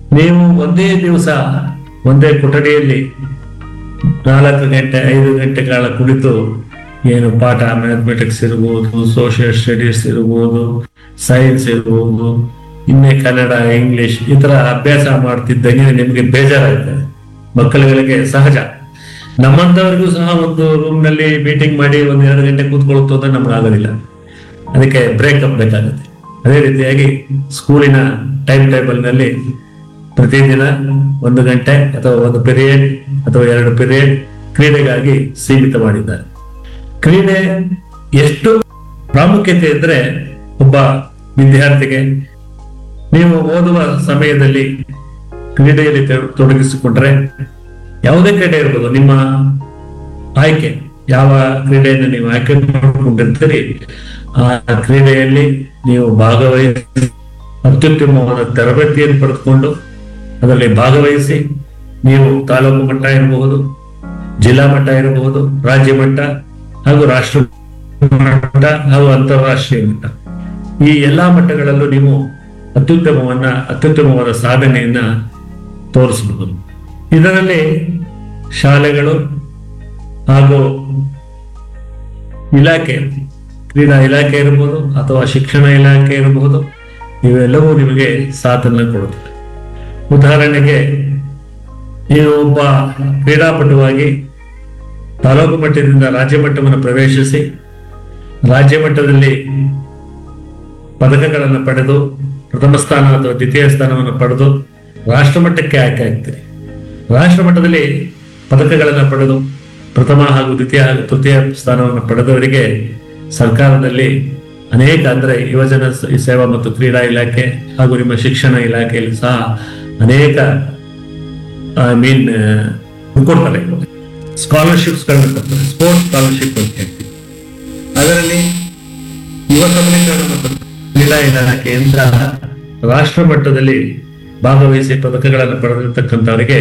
ನೀವು ಒಂದೇ ದಿವಸ ಒಂದೇ ಕೊಠಡಿಯಲ್ಲಿ ನಾಲ್ಕು ಗಂಟೆ ಐದು ಗಂಟೆಗಳ ಕುಳಿತು ಏನು ಪಾಠ ಮ್ಯಾಥಮೆಟಿಕ್ಸ್ ಇರ್ಬೋದು ಸೋಷಿಯಲ್ ಸ್ಟಡೀಸ್ ಇರ್ಬೋದು ಸೈನ್ಸ್ ಇರ್ಬೋದು ಇನ್ನೇ ಕನ್ನಡ ಇಂಗ್ಲಿಷ್ ಈ ತರ ಅಭ್ಯಾಸ ಮಾಡ್ತಿದ್ದಂಗೆ ನಿಮಗೆ ಬೇಜಾರಾಗ್ತದೆ ಮಕ್ಕಳುಗಳಿಗೆ ಸಹಜ ನಮ್ಮಂತವರಿಗೂ ಸಹ ಒಂದು ರೂಮ್ ನಲ್ಲಿ ಮೀಟಿಂಗ್ ಮಾಡಿ ಒಂದ್ ಎರಡು ಗಂಟೆ ಕೂತ್ಕೊಳ್ತು ಅಂದ್ರೆ ನಮ್ಗೆ ಆಗೋದಿಲ್ಲ ಅದಕ್ಕೆ ಬ್ರೇಕಪ್ ಬೇಕಾಗುತ್ತೆ ಅದೇ ರೀತಿಯಾಗಿ ಸ್ಕೂಲಿನ ಟೈಮ್ ಟೇಬಲ್ ನಲ್ಲಿ ಪ್ರತಿದಿನ ಒಂದು ಗಂಟೆ ಅಥವಾ ಒಂದು ಪಿರಿಯಡ್ ಅಥವಾ ಎರಡು ಪಿರಿಯಡ್ ಕ್ರೀಡೆಗಾಗಿ ಸೀಮಿತ ಮಾಡಿದ್ದಾರೆ ಕ್ರೀಡೆ ಎಷ್ಟು ಪ್ರಾಮುಖ್ಯತೆ ಇದ್ರೆ ಒಬ್ಬ ವಿದ್ಯಾರ್ಥಿಗೆ ನೀವು ಓದುವ ಸಮಯದಲ್ಲಿ ಕ್ರೀಡೆಯಲ್ಲಿ ತೊಡ- ತೊಡಗಿಸಿಕೊಂಡ್ರೆ ಯಾವುದೇ ಕ್ರೀಡೆ ಇರ್ಬೋದು ನಿಮ್ಮ ಆಯ್ಕೆ ಯಾವ ಕ್ರೀಡೆಯನ್ನು ನೀವು ಆಯ್ಕೆ ಮಾಡಿಕೊಂಡಿರ್ತೀರಿ ಆ ಕ್ರೀಡೆಯಲ್ಲಿ ನೀವು ಭಾಗವಹಿಸಿ ಅತ್ಯುತ್ತಮವಾದ ತರಬೇತಿಯನ್ನು ಪಡೆದುಕೊಂಡು ಅದರಲ್ಲಿ ಭಾಗವಹಿಸಿ ನೀವು ತಾಲೂಕು ಮಟ್ಟ ಇರಬಹುದು ಜಿಲ್ಲಾ ಮಟ್ಟ ಇರಬಹುದು ರಾಜ್ಯ ಮಟ್ಟ ಹಾಗೂ ರಾಷ್ಟ್ರ ಮಟ್ಟ ಹಾಗೂ ಅಂತಾರಾಷ್ಟ್ರೀಯ ಮಟ್ಟ ಈ ಎಲ್ಲಾ ಮಟ್ಟಗಳಲ್ಲೂ ನೀವು ಅತ್ಯುತ್ತಮವನ್ನ ಅತ್ಯುತ್ತಮವಾದ ಸಾಧನೆಯನ್ನ ತೋರಿಸಬಹುದು ಇದರಲ್ಲಿ ಶಾಲೆಗಳು ಹಾಗೂ ಇಲಾಖೆ ಕ್ರೀಡಾ ಇಲಾಖೆ ಇರಬಹುದು ಅಥವಾ ಶಿಕ್ಷಣ ಇಲಾಖೆ ಇರಬಹುದು ಇವೆಲ್ಲವೂ ನಿಮಗೆ ಸಾಥನ್ನ ಕೊಡುತ್ತದೆ ಉದಾಹರಣೆಗೆ ನೀವು ಒಬ್ಬ ಕ್ರೀಡಾಪಟುವಾಗಿ ತಾಲೂಕು ಮಟ್ಟದಿಂದ ರಾಜ್ಯ ಮಟ್ಟವನ್ನು ಪ್ರವೇಶಿಸಿ ರಾಜ್ಯ ಮಟ್ಟದಲ್ಲಿ ಪದಕಗಳನ್ನು ಪಡೆದು ಪ್ರಥಮ ಸ್ಥಾನ ಅಥವಾ ದ್ವಿತೀಯ ಸ್ಥಾನವನ್ನು ಪಡೆದು ರಾಷ್ಟ್ರ ಮಟ್ಟಕ್ಕೆ ಆಯ್ಕೆ ಆಗ್ತೀರಿ ರಾಷ್ಟ್ರ ಮಟ್ಟದಲ್ಲಿ ಪದಕಗಳನ್ನು ಪಡೆದು ಪ್ರಥಮ ಹಾಗೂ ದ್ವಿತೀಯ ಹಾಗೂ ತೃತೀಯ ಸ್ಥಾನವನ್ನು ಪಡೆದವರಿಗೆ ಸರ್ಕಾರದಲ್ಲಿ ಅನೇಕ ಅಂದ್ರೆ ಯುವಜನ ಸ- ಸೇವಾ ಮತ್ತು ಕ್ರೀಡಾ ಇಲಾಖೆ ಹಾಗೂ ನಿಮ್ಮ ಶಿಕ್ಷಣ ಇಲಾಖೆಯಲ್ಲಿ ಸಹ ಅನೇಕ ಐ ಮೀನ್ ಕೊಡ್ತಾರೆ ಸ್ಕಾಲರ್ಶಿಪ್ಸ್ ಗಳನ್ನ ಕೊಡ್ತಾರೆ ಸ್ಪೋರ್ಟ್ಸ್ ಸ್ಕಾಲರ್ಶಿಪ್ ಅಂತ ಹೇಳ್ತೀವಿ ಅದರಲ್ಲಿ ಯುವ ಸಬಲೀಕರಣ ಮತ್ತು ಕ್ರೀಡಾ ಇಲಾಖೆಯಿಂದ ರಾಷ್ಟ್ರ ಮಟ್ಟದಲ್ಲಿ ಭಾಗವಹಿಸಿ ಪದಕಗಳನ್ನು ಪಡೆದಿರ್ತಕ್ಕಂಥವರಿಗೆ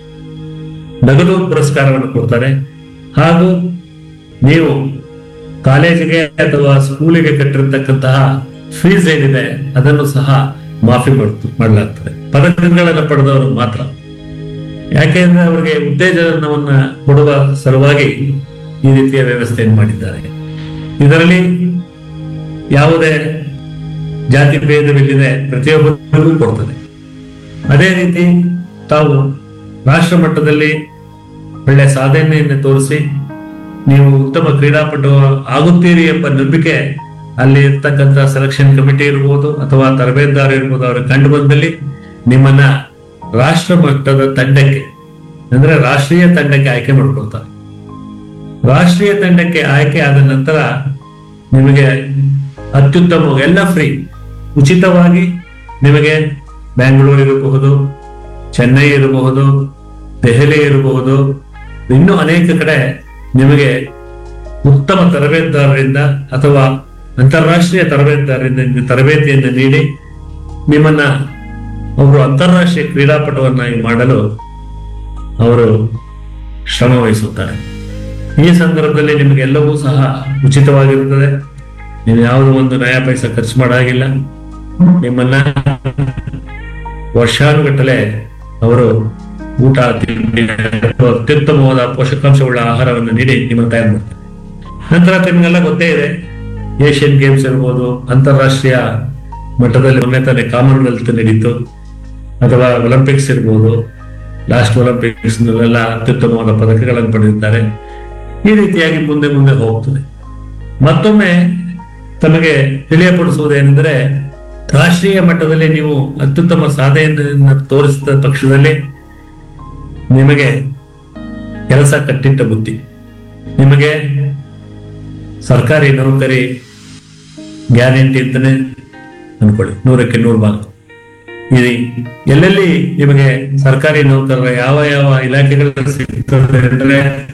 ನಗದು ಪುರಸ್ಕಾರವನ್ನು ಕೊಡ್ತಾರೆ ಹಾಗೂ ನೀವು ಕಾಲೇಜಿಗೆ ಅಥವಾ ಸ್ಕೂಲಿಗೆ ಕಟ್ಟಿರ್ತಕ್ಕಂತಹ ಫೀಸ್ ಏನಿದೆ ಅದನ್ನು ಸಹ ಮಾಫಿ ಮಾಡ್ತು ಮಾಡಲಾಗ್ತದೆ ಪದಕಗಳನ್ನು ಪಡೆದವರು ಮಾತ್ರ ಯಾಕೆಂದ್ರೆ ಅವರಿಗೆ ಉತ್ತೇಜನವನ್ನ ಕೊಡುವ ಸಲುವಾಗಿ ಈ ರೀತಿಯ ವ್ಯವಸ್ಥೆಯನ್ನು ಮಾಡಿದ್ದಾರೆ ಇದರಲ್ಲಿ ಯಾವುದೇ ಜಾತಿ ಭೇದವಿಲ್ಲದೆ ಪ್ರತಿಯೊಬ್ಬರಿಗೂ ಕೊಡ್ತದೆ ಅದೇ ರೀತಿ ತಾವು ರಾಷ್ಟ್ರ ಮಟ್ಟದಲ್ಲಿ ಒಳ್ಳೆ ಸಾಧನೆಯನ್ನು ತೋರಿಸಿ ನೀವು ಉತ್ತಮ ಕ್ರೀಡಾಪಟು ಆಗುತ್ತೀರಿ ಎಂಬ ನಂಬಿಕೆ ಅಲ್ಲಿ ಇರ್ತಕ್ಕಂಥ ಸೆಲೆಕ್ಷನ್ ಕಮಿಟಿ ಇರ್ಬೋದು ಅಥವಾ ತರಬೇತುದಾರ ಇರ್ಬೋದು ಅವರ ಕಂಡು ಬಂದಲ್ಲಿ ನಿಮ್ಮನ್ನ ರಾಷ್ಟ್ರ ಮಟ್ಟದ ತಂಡಕ್ಕೆ ಅಂದ್ರೆ ರಾಷ್ಟ್ರೀಯ ತಂಡಕ್ಕೆ ಆಯ್ಕೆ ಮಾಡ್ಕೊಳ್ತಾರೆ ರಾಷ್ಟ್ರೀಯ ತಂಡಕ್ಕೆ ಆಯ್ಕೆ ಆದ ನಂತರ ನಿಮಗೆ ಅತ್ಯುತ್ತಮ ಎಲ್ಲ ಫ್ರೀ ಉಚಿತವಾಗಿ ನಿಮಗೆ ಬೆಂಗಳೂರು ಇರಬಹುದು ಚೆನ್ನೈ ಇರಬಹುದು ದೆಹಲಿ ಇರಬಹುದು ಇನ್ನೂ ಅನೇಕ ಕಡೆ ನಿಮಗೆ ಉತ್ತಮ ತರಬೇತುದಾರರಿಂದ ಅಥವಾ ಅಂತಾರಾಷ್ಟ್ರೀಯ ತರಬೇತುದಾರರಿಂದ ನಿಮಗೆ ತರಬೇತಿಯನ್ನು ನೀಡಿ ನಿಮ್ಮನ್ನ ಅವರು ಅಂತಾರಾಷ್ಟ್ರೀಯ ಕ್ರೀಡಾಪಟುವನ್ನಾಗಿ ಮಾಡಲು ಅವರು ಶ್ರಮ ವಹಿಸುತ್ತಾರೆ ಈ ಸಂದರ್ಭದಲ್ಲಿ ನಿಮಗೆ ಎಲ್ಲವೂ ಸಹ ಉಚಿತವಾಗಿರುತ್ತದೆ ನೀವು ಯಾವುದೋ ಒಂದು ನಯ ಪೈಸೆ ಖರ್ಚು ಮಾಡಾಗಿಲ್ಲ ನಿಮ್ಮನ್ನ ವರ್ಷಾನುಗಟ್ಟಲೆ ಅವರು ಊಟ ತಿಂಡಿ ಅಥವಾ ಅತ್ಯುತ್ತಮವಾದ ಪೋಷಕಾಂಶವುಳ್ಳ ಆಹಾರವನ್ನು ನೀಡಿ ನಿಮ್ಮನ್ನು ತಯಾರು ಮಾಡ್ತಾರೆ ನಂತರ ನಿಮಗೆಲ್ಲ ಗೊತ್ತೇ ಇದೆ ಏಷ್ಯನ್ ಗೇಮ್ಸ್ ಇರ್ಬೋದು ಅಂತಾರಾಷ್ಟ್ರೀಯ ಮಟ್ಟದಲ್ಲಿ ಮೊನ್ನೆ ತಾನೇ ಕಾಮನ್ವೆಲ್ತ್ ನಡೀತು ಅಥವಾ ಒಲಿಂಪಿಕ್ಸ್ ಇರ್ಬೋದು ಲಾಸ್ಟ್ ಒಲಿಂಪಿಕ್ಸ್ ನಲ್ಲೆಲ್ಲ ಅತ್ಯುತ್ತಮವಾದ ಪದಕಗಳನ್ನು ಪಡೆದಿದ್ದಾರೆ ಈ ರೀತಿಯಾಗಿ ಮುಂದೆ ಮುಂದೆ ಹೋಗ್ತದೆ ಮತ್ತೊಮ್ಮೆ ತಮಗೆ ತಿಳಿಯಪಡಿಸುವುದೇನೆಂದರೆ ರಾಷ್ಟ್ರೀಯ ಮಟ್ಟದಲ್ಲಿ ನೀವು ಅತ್ಯುತ್ತಮ ಸಾಧನೆಯನ್ನು ತೋರಿಸಿದ ಪಕ್ಷದಲ್ಲಿ ನಿಮಗೆ ಕೆಲಸ ಕಟ್ಟಿಟ್ಟ ಬುದ್ಧಿ ನಿಮಗೆ ಸರ್ಕಾರಿ ನೌಕರಿ ಗ್ಯಾರಂಟಿ ಅಂತಾನೆ ಅನ್ಕೊಳ್ಳಿ ನೂರಕ್ಕೆ ನೂರು ಭಾಗ ಇದು ಎಲ್ಲೆಲ್ಲಿ ನಿಮಗೆ ಸರ್ಕಾರಿ ನೌಕರರ ಯಾವ ಯಾವ ಇಲಾಖೆಗಳು ಸಿಗ್ತದೆ ಅಂದ್ರೆ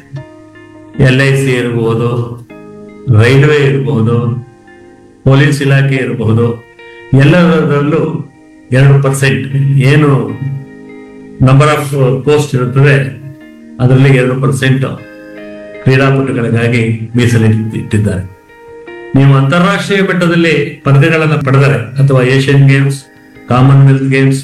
ಎಲ್ ಐ ಸಿ ಇರಬಹುದು ರೈಲ್ವೆ ಇರಬಹುದು ಪೊಲೀಸ್ ಇಲಾಖೆ ಇರಬಹುದು ಎಲ್ಲದರಲ್ಲೂ ಎರಡು ಪರ್ಸೆಂಟ್ ಏನು ನಂಬರ್ ಆಫ್ ಪೋಸ್ಟ್ ಇರುತ್ತದೆ ಅದರಲ್ಲಿ ಎರಡು ಪರ್ಸೆಂಟ್ ಕ್ರೀಡಾಪಟುಗಳಿಗಾಗಿ ಮೀಸಲಿಟ್ಟಿದ್ದಾರೆ ನೀವು ಅಂತಾರಾಷ್ಟ್ರೀಯ ಮಟ್ಟದಲ್ಲಿ ಪದಕಗಳನ್ನು ಪಡೆದರೆ ಅಥವಾ ಏಷ್ಯನ್ ಗೇಮ್ಸ್ ಕಾಮನ್ವೆಲ್ತ್ ಗೇಮ್ಸ್